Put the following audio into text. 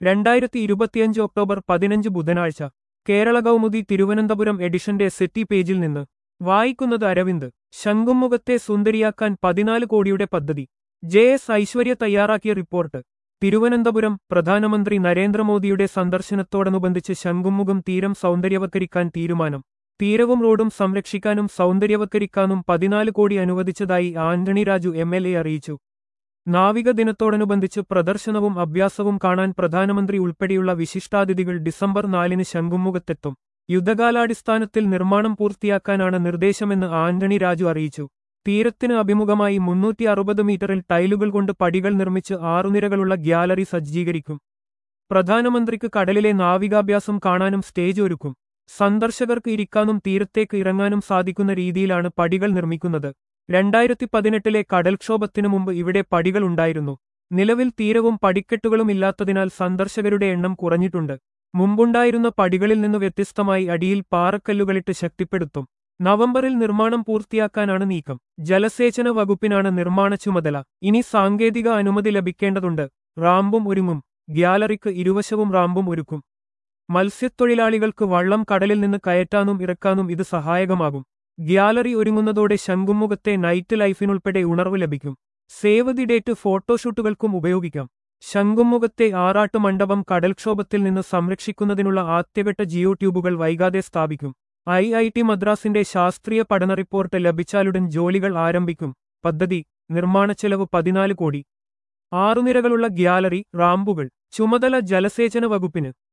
രണ്ടായിരത്തി ഇരുപത്തിയഞ്ച് ഒക്ടോബർ പതിനഞ്ച് ബുധനാഴ്ച കേരള കൗമുദി തിരുവനന്തപുരം എഡിഷന്റെ സെറ്റി പേജിൽ നിന്ന് വായിക്കുന്നത് അരവിന്ദ് ശംഖുമുഖത്തെ സുന്ദരിയാക്കാൻ പതിനാല് കോടിയുടെ പദ്ധതി ജെ എസ് ഐശ്വര്യ തയ്യാറാക്കിയ റിപ്പോർട്ട് തിരുവനന്തപുരം പ്രധാനമന്ത്രി നരേന്ദ്രമോദിയുടെ സന്ദർശനത്തോടനുബന്ധിച്ച് ശംഖുമുഖം തീരം സൗന്ദര്യവത്കരിക്കാൻ തീരുമാനം തീരവും റോഡും സംരക്ഷിക്കാനും സൗന്ദര്യവത്കരിക്കാനും പതിനാല് കോടി അനുവദിച്ചതായി Antony Raju M L A അറിയിച്ചു നാവിക ദിനത്തോടനുബന്ധിച്ച് പ്രദർശനവും അഭ്യാസവും കാണാൻ പ്രധാനമന്ത്രി ഉൾപ്പെടെയുള്ള വിശിഷ്ടാതിഥികൾ ഡിസംബർ നാലിന് ശംഖുമുഖത്തെത്തും യുദ്ധകാലാടിസ്ഥാനത്തിൽ നിർമ്മാണം പൂർത്തിയാക്കാനാണ് നിർദ്ദേശമെന്ന് ആന്റണി രാജു അറിയിച്ചു തീരത്തിന് അഭിമുഖമായി മുന്നൂറ്റി അറുപത് മീറ്ററിൽ ടൈലുകൾ കൊണ്ട് പടികൾ നിർമ്മിച്ച് ആറുനിരകളുള്ള ഗ്യാലറി സജ്ജീകരിക്കും പ്രധാനമന്ത്രിക്ക് കടലിലെ നാവികാഭ്യാസം കാണാനും സ്റ്റേജ് ഒരുക്കും സന്ദർശകർക്ക് ഇരിക്കാനും തീരത്തേക്ക് ഇറങ്ങാനും സാധിക്കുന്ന രീതിയിലാണ് പടികൾ നിർമ്മിക്കുന്നത് രണ്ടായിരത്തി പതിനെട്ടിലെ കടൽക്ഷോഭത്തിനു മുമ്പ് ഇവിടെ പടികൾ ഉണ്ടായിരുന്നു നിലവിൽ തീരവും പടിക്കെട്ടുകളും ഇല്ലാത്തതിനാൽ സന്ദർശകരുടെ എണ്ണം കുറഞ്ഞിട്ടുണ്ട് മുമ്പുണ്ടായിരുന്ന പടികളിൽ നിന്ന് വ്യത്യസ്തമായി അടിയിൽ പാറക്കല്ലുകളിട്ട് ശക്തിപ്പെടുത്തും നവംബറിൽ നിർമ്മാണം പൂർത്തിയാക്കാനാണ് നീക്കം ജലസേചന വകുപ്പിനാണ് നിർമ്മാണ ചുമതല ഇനി സാങ്കേതിക അനുമതി ലഭിക്കേണ്ടതുണ്ട് റാമ്പും ഒരുങ്ങും ഗ്യാലറിക്ക് ഇരുവശവും റാമ്പും ഒരുക്കും മത്സ്യത്തൊഴിലാളികൾക്ക് വള്ളം കടലിൽ നിന്ന് കയറ്റാനും ഇറക്കാനും ഇത് സഹായകമാകും ഗ്യാലറി ഒരുങ്ങുന്നതോടെ ശംഖുമുഖത്തെ നൈറ്റ് ലൈഫിനുൾപ്പെടെ ഉണർവ് ലഭിക്കും സേവ് ദി ഡേറ്റ് ഫോട്ടോഷൂട്ടുകൾക്കും ഉപയോഗിക്കാം ശംഖുമുഖത്തെ ആറാട്ട് മണ്ഡപം കടൽക്ഷോഭത്തിൽ നിന്ന് സംരക്ഷിക്കുന്നതിനുള്ള ആദ്യഘട്ട ജിയോ ട്യൂബുകൾ വൈകാതെ സ്ഥാപിക്കും ഐ ഐ ടി മദ്രാസിന്റെ ശാസ്ത്രീയ പഠന റിപ്പോർട്ട് ലഭിച്ചാലുടൻ ജോലികൾ ആരംഭിക്കും പദ്ധതി നിർമ്മാണച്ചെലവ് പതിനാല് കോടി ആറുനിരകളുള്ള ഗ്യാലറി റാമ്പുകൾ ചുമതല ജലസേചന വകുപ്പിന്